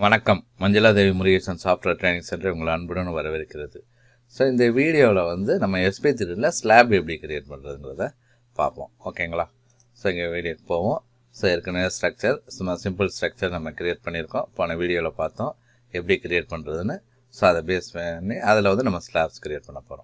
வணக்கம் Manjala Devi Murugesan software training centre உங்களை அன்புடன் வரவேற்கிறது ஸோ இந்த வீடியோவில் வந்து நம்ம எஸ்பி த்ரீல ஸ்லாப் எப்படி கிரியேட் பண்ணுறதுங்கிறத பார்ப்போம் ஓகேங்களா ஸோ இங்கே வீடியோக்கு போவோம் ஸோ ஏற்கனவே ஸ்ட்ரக்சர் சும்மா சிம்பிள் ஸ்ட்ரக்சர் நம்ம கிரியேட் பண்ணியிருக்கோம் போன வீடியோவில் பார்த்தோம் எப்படி கிரியேட் பண்ணுறதுன்னு ஸோ அதை பேஸ் பண்ணி அதில் வந்து நம்ம ஸ்லாப்ஸ் கிரியேட் பண்ண போகிறோம்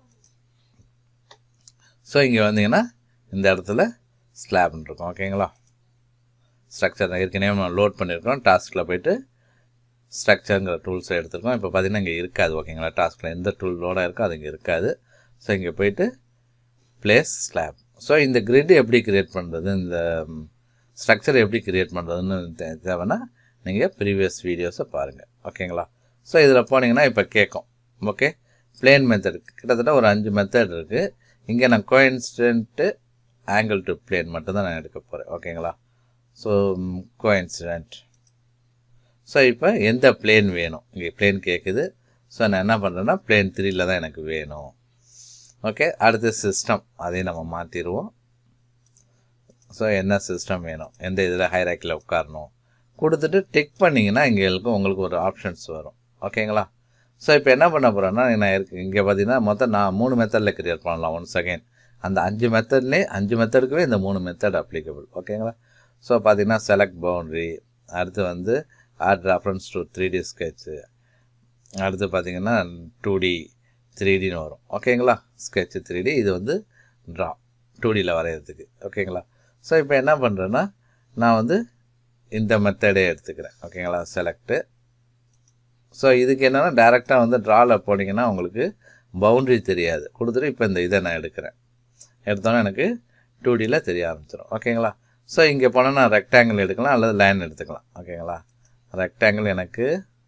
ஸோ இங்கே வந்தீங்கன்னா இந்த இடத்துல ஸ்லாப்னு இருக்கும் ஓகேங்களா ஸ்ட்ரக்சர் ஏற்கனவே நம்ம லோட் பண்ணியிருக்கோம் டாஸ்கில் போயிட்டு ஸ்ட்ரக்சருங்கிற டூல்ஸை எடுத்துருக்கோம் இப்போ பார்த்தீங்கன்னா இங்கே இருக்காது ஓகேங்களா டாஸ்கில் எந்த டூல் லோடாக இருக்கோ அது இங்கே இருக்காது ஸோ இங்கே போயிட்டு பிளேஸ் ஸ்லாப் ஸோ இந்த கிரிட் எப்படி கிரியேட் பண்ணுறது இந்த ஸ்ட்ரக்சர் எப்படி கிரியேட் பண்ணுறதுன்னு தே- தேவைன்னா நீங்கள் ப்ரீவியஸ் வீடியோஸை பாருங்கள் ஓகேங்களா ஸோ இதில் போனீங்கன்னா இப்போ கேட்கும் ஓகே பிளேன் மெத்தட் கிட்டத்தட்ட ஒரு அஞ்சு மெத்தட் இருக்குது இங்கே நான் கோயின்சிடென்ட்டு ஆங்கிள் டு பிளேன் மட்டும் தான் நான் எடுக்க போகிறேன் ஓகேங்களா ஸோ கோயின்சிடென்ட் ஸோ இப்போ எந்த பிளேன் வேணும் இங்கே பிளேன் கேட்குது ஸோ நான் என்ன பண்ணுறேன்னா பிளேன் த்ரீல தான் எனக்கு வேணும் ஓகே அடுத்து சிஸ்டம் அதையும் நம்ம மாற்றிடுவோம் ஸோ என்ன சிஸ்டம் வேணும் எந்த இதில் ஹைராக்கில் உட்காரணும் கொடுத்துட்டு டிக் பண்ணிங்கன்னா இங்கே இருக்கும் உங்களுக்கு ஒரு ஆப்ஷன்ஸ் வரும் ஓகேங்களா ஸோ இப்போ என்ன பண்ண போகிறேன்னா நான் இருக்கு இங்கே பார்த்தீங்கன்னா மொத்தம் நான் மூணு மெத்தடில் கிரியேட் பண்ணலாம் ஒன் செகண்ட் அந்த அஞ்சு மெத்தட்லேயே அஞ்சு மெத்தடுக்குமே இந்த மூணு மெத்தட் அப்ளிகபிள் ஓகேங்களா ஸோ பார்த்தீங்கன்னா செலக்ட் பவுண்ட்ரி அடுத்து வந்து add reference to three D sketch அடுத்து பார்த்தீங்கன்னா டூ டி த்ரீ டின்னு வரும் ஓகேங்களா ஸ்கெட்சு த்ரீ டி இது வந்து ட்ரா டூ டியில் வரைகிறதுக்கு ஓகேங்களா ஸோ இப்போ என்ன பண்ணுறேன்னா நான் வந்து இந்த மெத்தடே எடுத்துக்கிறேன் ஓகேங்களா செலக்ட்டு ஸோ இதுக்கு என்னென்னா டேரெக்டாக வந்து ட்ராவில் போனீங்கன்னா உங்களுக்கு பவுண்ட்ரி தெரியாது கொடுத்துட்டு இப்போ இந்த இதை நான் எடுக்கிறேன் எடுத்தோன்னே எனக்கு டூ டியில் தெரிய ஆரம்பிச்சிடும் ஓகேங்களா ஸோ இங்கே போனால் நான் ரெக்டாங்கிள் எடுக்கலாம் அல்லது லைன் எடுத்துக்கலாம் ஓகேங்களா ரெக்டாங்கிள் எனக்கு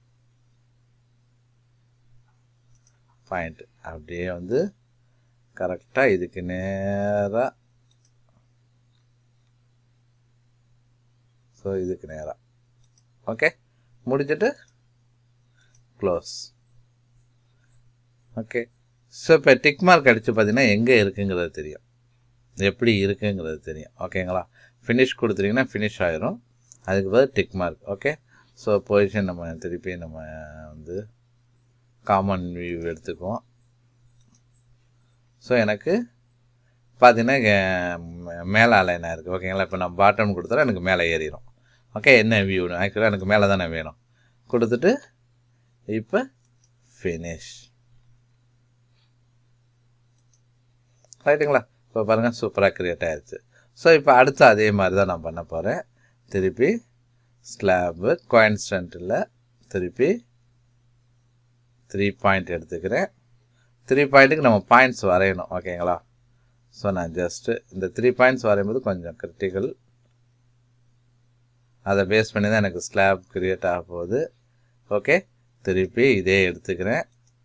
பாயிண்ட் அப்படியே வந்து கரெக்டாக இதுக்கு நேராக ஸோ இதுக்கு நேராக ஓகே முடிச்சுட்டு க்ளோஸ் ஓகே ஸோ இப்போ டிக் மார்க் அடித்து பார்த்தீங்கன்னா எங்கே இருக்குங்கிறது தெரியும் எப்படி இருக்குங்கிறது தெரியும் ஓகேங்களா ஃபினிஷ் கொடுத்துட்டிங்கன்னா ஃபினிஷ் ஆயிரும் அதுக்கு பதில் tick mark okay so position நம்ம திருப்பி நம்ம வந்து காமன் வியூ எடுத்துக்குவோம் ஸோ எனக்கு பார்த்தீங்கன்னா இங்க மே- மேலே அலைனாக இருக்குது ஓகேங்களா இப்போ நான் பாட்டம் கொடுத்தா எனக்கு மேலே ஏறிடும் ஓகே என்ன வியூ ஆக்சுவலாக எனக்கு மேலே தானே வேணும் கொடுத்துட்டு இப்போ ஃபினிஷ் ரைட்டுங்களா இப்போ பாருங்கள் சூப்பராக க்ரியேட் ஆயிருச்சு ஸோ இப்போ அடுத்து அதே மாதிரி தான் நான் பண்ண போகிறேன் திருப்பி ஸ்லாபு கோயின்ஸ்டன்ட்டில் திருப்பி த்ரீ பாயிண்ட் எடுத்துக்கிறேன் த்ரீ பாயிண்ட்டுக்கு நம்ம பாயிண்ட்ஸ் வரையணும் ஓகேங்களா ஸோ நான் ஜஸ்ட்டு இந்த த்ரீ பாயிண்ட்ஸ் வரையும்போது கொஞ்சம் கிரிட்டிக்கல் அதை பேஸ் பண்ணி தான் எனக்கு ஸ்லாப் கிரியேட் ஆக போகுது ஓகே திருப்பி இதே எடுத்துக்கிறேன்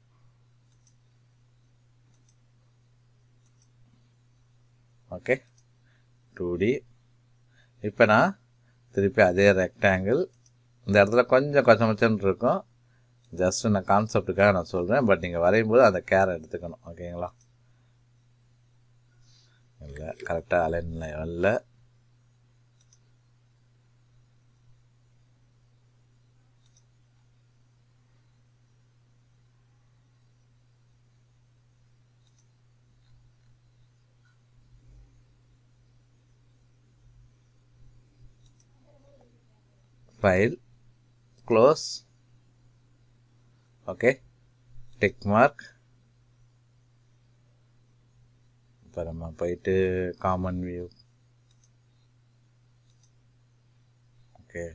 ஓகே டூ டி இப்போ நான் திருப்பி அதே ரெக்டாங்கிள் இந்த இடத்துல கொஞ்சம் கொச்சமச்சன்னு இருக்கும் ஜஸ்ட் நான் கான்செப்டுக்காக நான் சொல்கிறேன் பட் நீங்கள் வரையும்போது அந்த கேர் எடுத்துக்கணும் ஓகேங்களா இல்லை கரெக்டாக அலைன்ல இல்லை file close okay tick mark இப்போ நம்ம போயிட்டு காமன் வியூ ஓகே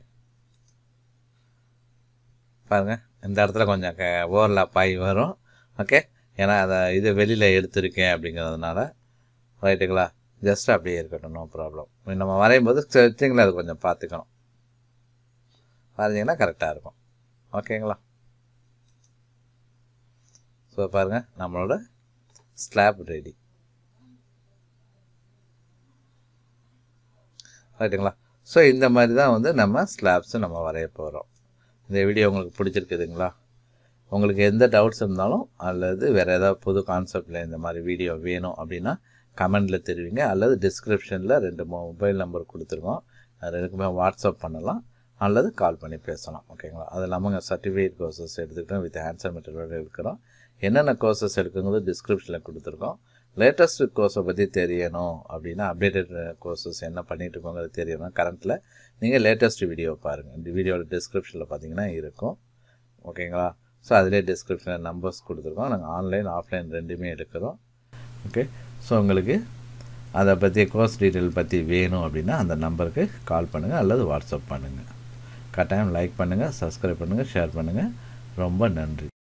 பாருங்க இந்த இடத்துல கொஞ்சம் ஓவர்லாப் ஆகி வரும் ஓகே ஏன்னா அதை இது வெளியில் எடுத்திருக்கேன் அப்படிங்கிறதுனால ரைட்டுங்களா ஜஸ்ட் அப்படியே இருக்கட்டும் நோ ப்ராப்ளம் நம்ம வரையும் போது ஸ்ட்ரெச்சிங்கில் அது கொஞ்சம் பார்த்துக்கணும் வரைஞ்சிங்கன்னா கரெக்டாக இருக்கும் ஓகேங்களா ஸோ பாருங்கள் நம்மளோட ஸ்லாப் ரெடி ரைட்டுங்களா ஸோ இந்த மாதிரி தான் வந்து நம்ம ஸ்லாப்ஸை நம்ம வரைய போகிறோம் இந்த வீடியோ உங்களுக்கு பிடிச்சிருக்குதுங்களா உங்களுக்கு எந்த டவுட்ஸ் இருந்தாலும் அல்லது வேறு ஏதாவது புது கான்செப்டில் இந்த மாதிரி வீடியோ வேணும் அப்படின்னா கமெண்டில் தெரிவிங்க அல்லது டிஸ்கிரிப்ஷனில் ரெண்டு மொபைல் நம்பர் கொடுத்துருக்கோம் அது ரெண்டுக்குமே வாட்ஸ்அப் பண்ணலாம் அல்லது கால் பண்ணி பேசலாம் ஓகேங்களா அது இல்லாமல் இங்கே சர்டிஃபிகேட் கோர்சஸ் எடுத்துக்கிட்டோம் வித் ஆன்சர் மெட்டீரியலோடு இருக்கிறோம் என்னென்ன கோர்சஸ் எடுக்குங்கிறது டிஸ்கிரிப்ஷனில் கொடுத்துருக்கோம் லேட்டஸ்ட் கோர்ஸை பற்றி தெரியணும் அப்படின்னா அப்டேட்டட் கோர்சஸ் என்ன பண்ணிட்டு இருக்கோங்கிறது தெரியணும் கரண்ட்டில் நீங்கள் லேட்டஸ்ட் வீடியோ பாருங்கள் இந்த வீடியோவில் டிஸ்கிரிப்ஷனில் பார்த்தீங்கன்னா இருக்கும் ஓகேங்களா ஸோ அதிலே டிஸ்கிரிப்ஷனில் நம்பர்ஸ் கொடுத்துருக்கோம் நாங்கள் ஆன்லைன் ஆஃப்லைன் ரெண்டுமே எடுக்கிறோம் ஓகே ஸோ உங்களுக்கு அதை பற்றி கோர்ஸ் டீட்டெயில் பற்றி வேணும் அப்படின்னா அந்த நம்பருக்கு கால் பண்ணுங்கள் அல்லது வாட்ஸ்அப் பண்ணுங்கள் கட்டாயம் லைக் பண்ணுங்கள் சப்ஸ்கிரைப் பண்ணுங்கள் ஷேர் பண்ணுங்கள் ரொம்ப நன்றி